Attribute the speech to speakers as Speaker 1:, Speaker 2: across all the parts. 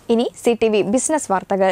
Speaker 1: ഇനി C T V business വാർത്തകൾ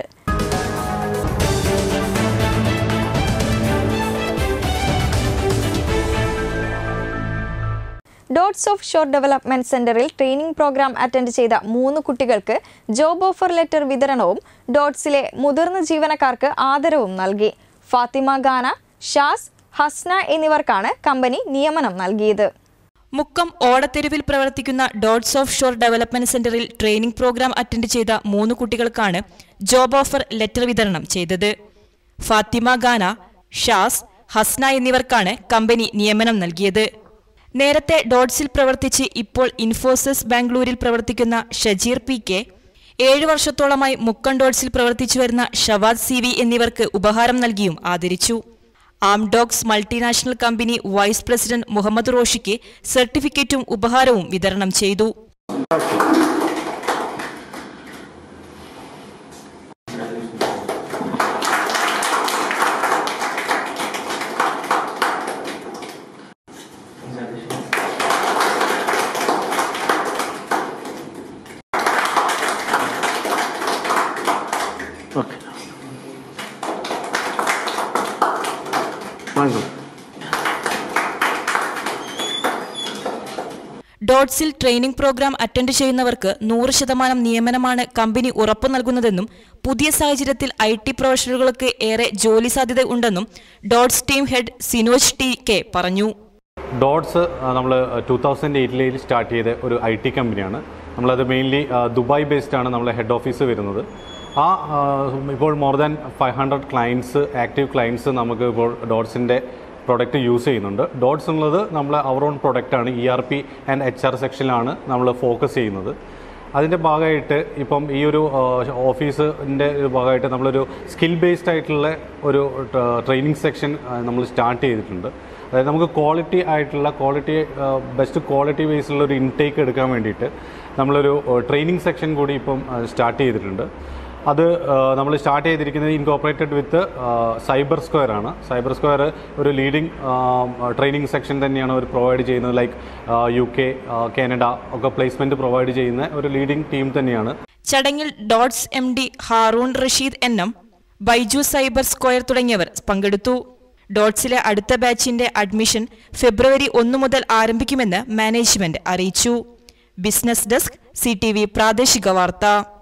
Speaker 1: Dots offshore development സെന്ററിൽ ട്രെയിനിംഗ് പ്രോഗ്രാം അറ്റൻഡ് ചെയ്ത മൂന്ന് കുട്ടികൾക്ക് ജോബ് ഓഫർ ലെറ്റർ വിതരണവും ഡോട്ട്സിലെ മുതിർന്ന ജീവനക്കാർക്ക് ആദരവും നൽകി ഫാത്തിമ ഗാന ഷാസ് ഹസ്ന എന്നിവർക്കാണ് കമ്പനി നിയമനം നൽകിയത്
Speaker 2: മുക്കം ഓടത്തെരുവിൽ പ്രവർത്തിക്കുന്ന ഡോട്ട്സ് ഓഫ് ഷോർ ഡെവലപ്മെന്റ് സെന്ററിൽ ട്രെയിനിംഗ് പ്രോഗ്രാം അറ്റൻഡ് ചെയ്ത മൂന്ന് കുട്ടികൾക്കാണ് ജോബ് ഓഫർ ലെറ്റർ വിതരണം ചെയ്തത് ഫാത്തിമ ഗാന ഷാസ് ഹസ്ന എന്നിവർക്കാണ് കമ്പനി നിയമനം നൽകിയത് നേരത്തെ ഡോട്ട്സിൽ പ്രവർത്തിച്ച് ഇപ്പോൾ ഇൻഫോസിസ് ബാംഗ്ലൂരിൽ പ്രവർത്തിക്കുന്ന ഷജീർ പി കെ ഏഴു വർഷത്തോളമായി മുക്കം ഡോട്ട്സിൽ പ്രവർത്തിച്ചു വരുന്ന ഷവാദ് സി വി എന്നിവർക്ക് ഉപഹാരം നൽകിയും ആദരിച്ചു Amdocs multinational company vice president Muhammad റോഷിക്ക് സർട്ടിഫിക്കറ്റും ഉപഹാരവും വിതരണം ചെയ്തു
Speaker 3: ഓക്കെ വാങ്ങും
Speaker 2: ഡോട്ട്സിൽ ട്രെയിനിംഗ് പ്രോഗ്രാം അറ്റൻഡ് ചെയ്യുന്നവർക്ക് നൂറ് ശതമാനം നിയമനമാണ് കമ്പനി ഉറപ്പു നൽകുന്നതെന്നും പുതിയ സാഹചര്യത്തിൽ ഐ ടി പ്രൊഫഷണലുകൾക്ക് ഏറെ ജോലി സാധ്യത ഉണ്ടെന്നും Dots team head Sinoj T K പറഞ്ഞു
Speaker 4: ഡോട്ട്സ് നമ്മൾ ടൂ തൗസൻഡ് എയ്റ്റിലേൽ സ്റ്റാർട്ട് ചെയ്ത ഒരു ഐ ടി കമ്പനിയാണ് നമ്മളത് മെയിൻലി ദുബായ് ബേസ്ഡ് ആണ് നമ്മളെ ഹെഡ് ഓഫീസ് വരുന്നത് ആ ആ, ഇപ്പോൾ more than five hundred clients active clients നമുക്ക് ഇപ്പോൾ ഡോട്ട്സിൻ്റെ പ്രൊഡക്റ്റ് യൂസ് ചെയ്യുന്നുണ്ട് ഡോട്ട്സ് എന്നുള്ളത് നമ്മൾ അവർ ഓൺ പ്രൊഡക്റ്റാണ് E R P and H R സെക്ഷനിലാണ് നമ്മൾ ഫോക്കസ് ചെയ്യുന്നത് അതിൻ്റെ ഭാഗമായിട്ട് ഇപ്പം ഈ ഒരു ഓഫീസിൻ്റെ ഒരു ഭാഗമായിട്ട് നമ്മളൊരു സ്കിൽ ബേസ്ഡ് ആയിട്ടുള്ള ഒരു ട്രെയിനിങ് സെക്ഷൻ നമ്മൾ സ്റ്റാർട്ട് ചെയ്തിട്ടുണ്ട് അതായത് നമുക്ക് ക്വാളിറ്റി ആയിട്ടുള്ള ക്വാളിറ്റി ബെസ്റ്റ് ക്വാളിറ്റി ബേസിലുള്ള ഒരു ഇൻടേക്ക് എടുക്കാൻ വേണ്ടിയിട്ട് നമ്മളൊരു ട്രെയിനിങ് സെക്ഷൻ കൂടി ഇപ്പം സ്റ്റാർട്ട് ചെയ്തിട്ടുണ്ട് അത് നമ്മൾ സ്റ്റാർട്ട് ചെയ്തിരിക്കുന്നത് ഇൻകോപ്പറേറ്റഡ് വിത്ത് സൈബർ സ്ക്വയർ ആണ് സൈബർ സ്ക്വയർ ഒരു ലീഡിംഗ് ട്രെയിനിങ് സെക്ഷൻ തന്നെയാണ് അവർ പ്രൊവൈഡ് ചെയ്യുന്നത് ലൈക്ക് യു കെ കാനഡ ഒക്കെ പ്ലേസ്മെൻറ്റ് പ്രൊവൈഡ് ചെയ്യുന്ന ഒരു ലീഡിംഗ് ടീം തന്നെയാണ്
Speaker 2: ചടങ്ങിൽ Dots M D Haroon Rasheed N M Baiju cyber square തുടങ്ങിയവർ പങ്കെടുത്തു ഡോട്ട്സിലെ അടുത്ത ബാച്ചിന്റെ അഡ്മിഷൻ ഫെബ്രുവരി ഒന്ന് മുതൽ ആരംഭിക്കുമെന്ന് മാനേജ്മെന്റ് അറിയിച്ചു ബിസിനസ് ഡെസ്ക് സി പ്രാദേശിക വാർത്ത